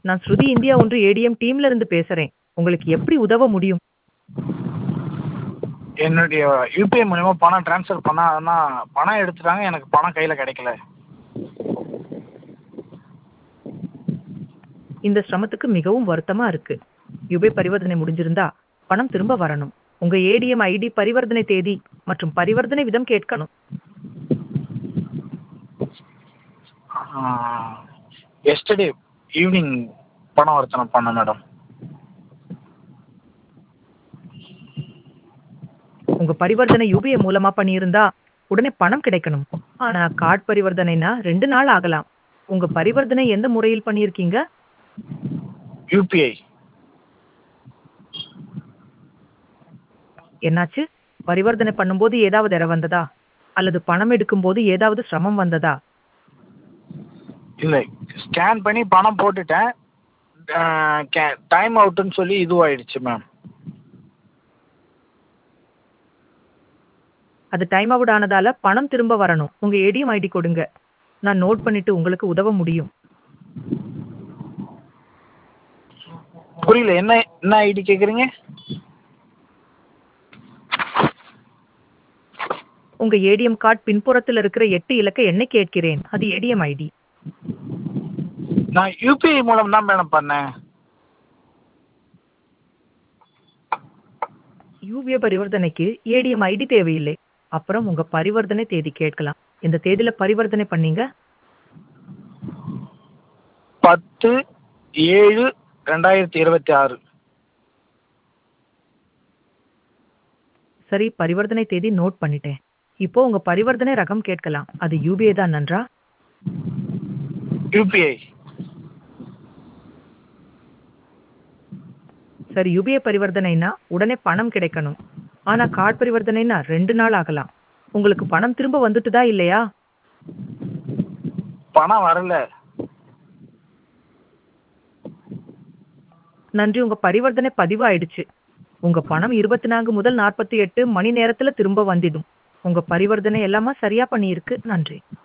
நான் ஸ்ருதி இந்தியா ஒன்று ஏடிஎம் டீம்ல இருந்து பேசுறேன் உங்களுக்கு எப்படி உதவ முடியும் என்னுடைய யூபிஐ மூலிமா பணம் ட்ரான்ஸ்ஃபர் பண்ணால் ஆனால் பணம் எடுத்துட்டாங்க எனக்கு பணம் கையில் கிடைக்கல இந்த சிரமத்துக்கு மிகவும் வருத்தமா இருக்கு யுபே பரிவர்த்தனை முடிஞ்சிருந்தா பணம் திரும்ப வரணும் உங்க ஏடிஎம் ஐடி பரிவர்த்தனை தேதி மற்றும் பரிவர்த்தனை விதம் கேட்கணும் எஸ்டர்டே ஈவினிங் பணம் வர்த்தனை பண்ணேன் மேடம் உங்க பரிவர்த்தனை யூபிஐ மூலமா பண்ணியிருந்தா உடனே பணம் கிடைக்கணும் ஆனா கார்டு பரிவர்த்தனைனா ரெண்டு நாள் ஆகலாம் உங்க பரிவர்த்தனை எந்த முறையில் பண்ணியிருக்கீங்க யூபிஐ என்னாச்சு பரிவர்த்தனை பண்ணும்போது ஏதாவது எர வந்ததா அல்லது பணம் எடுக்கும்போது ஏதாவது சிரமம் வந்ததா இல்லை ஸ்கேன் பண்ணி பணம் போட்டுட்டேன் டைம் அவுட்டுன்னு சொல்லி இதுவாயிடுச்சு மேம் அது டைம் அவுட் ஆனதால பணம் திரும்ப வரணும் உங்க ஏடிஎம் ஐடி கொடுங்க நான் நோட் பண்ணிட்டு உங்களுக்கு உதவ முடியும் புரியல என்ன என்ன ஐடி கேட்குறீங்க உங்க ஏடிஎம் கார்டு பின்புறத்தில் இருக்கிற எட்டு இலக்க எண்ணை கேட்கிறேன் அது ஏடிஎம் ஐடி நான் யூபிஐ மூலம் தான் மேடம் பண்ணேன் யூபிஐ பரிவர்த்தனைக்கு ஏடிஎம் ஐடி தேவையில்லை அப்புறம் உங்க பரிவர்த்தனை தேதி கேட்கலாம் இந்த தேதியில பரிவர்த்தனை பண்ணீங்க பத்து ஏழு ரெண்டாயிரத்தி இருபத்தி ஆறு சரி பரிவர்த்தனை தேதி நோட் பண்ணிட்டேன் இப்போ உங்க பரிவர்த்தனை ரகம் கேட்கலாம் அது யூபிஐ தான் நன்றா யூபிஐ சரி யூபிஐ பரிவர்த்தனைனா உடனே பணம் கிடைக்கணும் ஆனா கார்டு பரிவர்த்தனைனா ரெண்டு நாள் ஆகலாம் உங்களுக்கு பணம் திரும்ப வந்துட்டுதா இல்லையா பணம் வரல நன்றி உங்க பரிவர்த்தனை பதிவாயிடுச்சு உங்க பணம் இருபத்தி நான்கு முதல் நாற்பத்தி எட்டு மணி நேரத்துல திரும்ப வந்திடும் உங்க பரிவர்த்தனை எல்லாமே சரியா பண்ணியிருக்கு நன்றி